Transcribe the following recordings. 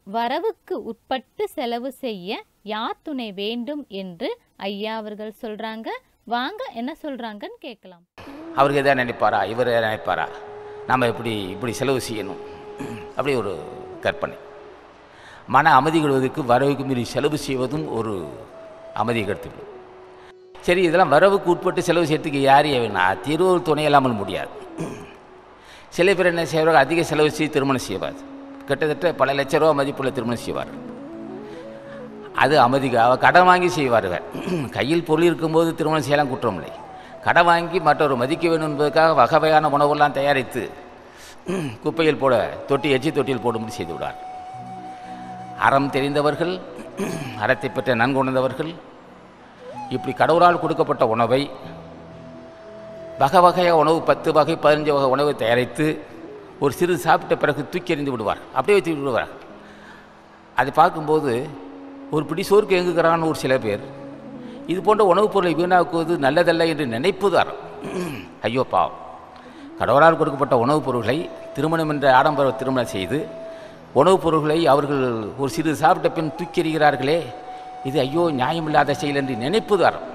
வரவுக்கு உட்பட்டு செலவு செய்ய யார் துணை வேண்டும் என்று ஐயா அவர்கள் சொல்றாங்க வாங்க என்ன சொல்றாங்கன்னு கேட்கலாம் அவருக்கு எதாவது நினைப்பாரா இவர் எதாவது நினைப்பாரா நம்ம இப்படி இப்படி செலவு செய்யணும் அப்படி ஒரு கற்பனை மன அமைதி கொள்வதற்கு வரவுக்கு மீறி செலவு செய்வதும் ஒரு அமைதி கருத்துக்கள் சரி இதெல்லாம் வரவுக்கு உட்பட்டு செலவு செய்யறதுக்கு யார் வேணும் திருவள்ளுவர் துணை இல்லாமல் முடியாது சில பேர் என்ன செய்வார்கள் அதிக செலவு செய்து திருமணம் செய்வார் கிட்டத்தட்ட பல லட்ச ரூபா மதிப்புள்ள திருமணம் செய்வார் அது அமைதி அவ கடன் வாங்கி செய்வார்கள் கையில் பொருள் இருக்கும்போது திருமணம் செய்யலாம் குற்றம் இல்லை கடன் வாங்கி மற்றொரு மதிக்க வேண்டும் என்பதற்காக வகை வகையான உணவெல்லாம் தயாரித்து குப்பையில் போட தொட்டி எச்சி தொட்டியில் போடும்படி செய்து விடுவார் அறம் தெரிந்தவர்கள் அறத்தை பற்றி நன்கு உணர்ந்தவர்கள் இப்படி கடவுளால் கொடுக்கப்பட்ட உணவை வகை வகையாக உணவு பத்து வகை பதினஞ்சு வகை உணவை தயாரித்து ஒரு சிறு சாப்பிட்ட பிறகு தூக்கி எறிந்து விடுவார் அப்படியே வச்சு விடுவார் அதை பார்க்கும்போது ஒரு பிடி சோறுக்கு எங்குகிறான்னு ஒரு சில பேர் இது போன்ற உணவுப் பொருளை வீணாக்குவது நல்லதல்ல என்று நினைப்பது அறம் ஐயோ பாவம் கடவுளால் கொடுக்கப்பட்ட உணவுப் பொருட்களை திருமணம் என்ற ஆடம்பர திருமணம் செய்து உணவுப் பொருட்களை அவர்கள் ஒரு சிறு சாப்பிட்ட பின் தூக்கி எறிகிறார்களே இது ஐயோ நியாயமில்லாத செயல் என்று நினைப்பது அறம்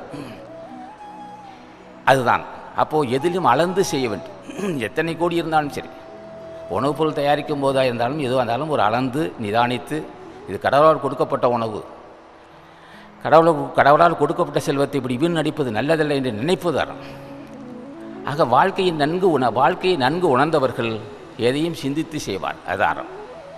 அதுதான் அப்போது எதிலும் அளந்து செய்ய வேண்டும் எத்தனை கோடி இருந்தாலும் சரி உணவுப் பொருள் தயாரிக்கும் போதாக இருந்தாலும் எதுவாக இருந்தாலும் ஒரு அளந்து நிதானித்து இது கடவுளால் கொடுக்கப்பட்ட உணவு கடவுளை கடவுளால் கொடுக்கப்பட்ட செல்வத்தை இப்படி வீண் நடிப்பது நல்லதல்ல என்று நினைப்பது அறம் ஆக வாழ்க்கையை நன்கு உண வாழ்க்கையை நன்கு உணர்ந்தவர்கள் எதையும் சிந்தித்து செய்வார் அது அறம்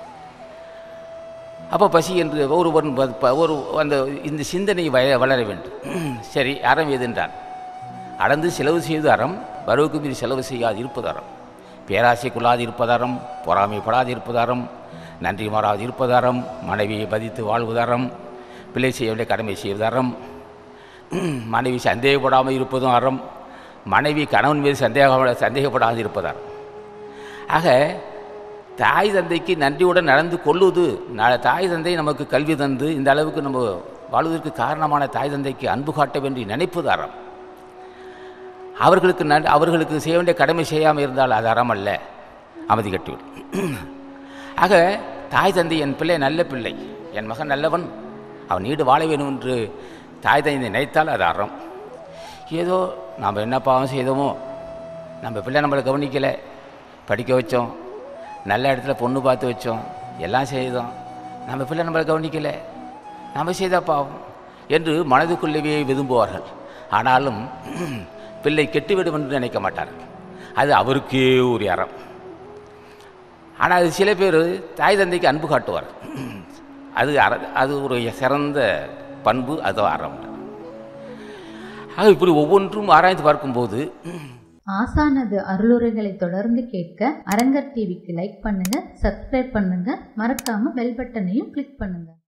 அப்போ பசி என்று ஒருவன் ப- ப- ஒரு அந்த இந்த சிந்தனை வய வளர வேண்டும் சரி அறம் எதென்றான் அளந்து செலவு செய்து அறம் வரவுக்கு மீறி செலவு செய்யாது இருப்பது அறம் பேராசை கொள்ளாது இருப்பது அறம் பொறாமைப்படாது இருப்பது அறம் நன்றி மாறாது இருப்பது அறம் மனைவியை மதித்து வாழ்வது அறம் பிள்ளை செய்ய வேண்டிய கடமை செய்வது அறம் மனைவி சந்தேகப்படாமல் இருப்பதும் அறம் மனைவி கணவன் மீது சந்தேக சந்தேகப்படாது இருப்பது அறம் ஆக தாய் தந்தைக்கு நன்றியுடன் நடந்து கொள்ளுவது நாளை தாய் தந்தை நமக்கு கல்வி தந்து இந்த அளவுக்கு நம்ம வாழ்வதற்கு காரணமான தாய் தந்தைக்கு அன்பு காட்ட வேண்டி நினைப்பது அறம் அவர்களுக்கு நன் அவர்களுக்கு செய்ய வேண்டிய கடமை செய்யாமல் இருந்தால் அது அறம் அல்ல அமைதி கட்டிவிடும் ஆக தாய் தந்தை என் பிள்ளை நல்ல பிள்ளை என் மகன் நல்லவன் அவன் நீடு வாழ வேண்டும் என்று தாய் தந்தை நினைத்தால் அது அறம் ஏதோ நாம் என்ன பாவம் செய்தோமோ நம்ம பிள்ளை நம்மளை கவனிக்கலை படிக்க வச்சோம் நல்ல இடத்துல பொண்ணு பார்த்து வச்சோம் எல்லாம் செய்தோம் நம்ம பிள்ளை நம்மளை கவனிக்கலை நம்ம செய்த பாவம் என்று மனதுக்குள்ளேயே விரும்புவார்கள் ஆனாலும் பிள்ளை கெட்டுவிடும் என்று நினைக்க மாட்டார்கள் அது அவருக்கே ஒரு அறம் ஆனால் அது சில பேர் தாய் தந்தைக்கு அன்பு காட்டுவார் அது அற அது ஒரு சிறந்த பண்பு அது அறம் ஆக இப்படி ஒவ்வொன்றும் ஆராய்ந்து பார்க்கும்போது ஆசானது அருளுரைகளை தொடர்ந்து கேட்க அரங்கர் டிவிக்கு லைக் பண்ணுங்க சப்ஸ்கிரைப் பண்ணுங்க மறக்காம பெல் பட்டனையும் கிளிக் பண்ணுங்க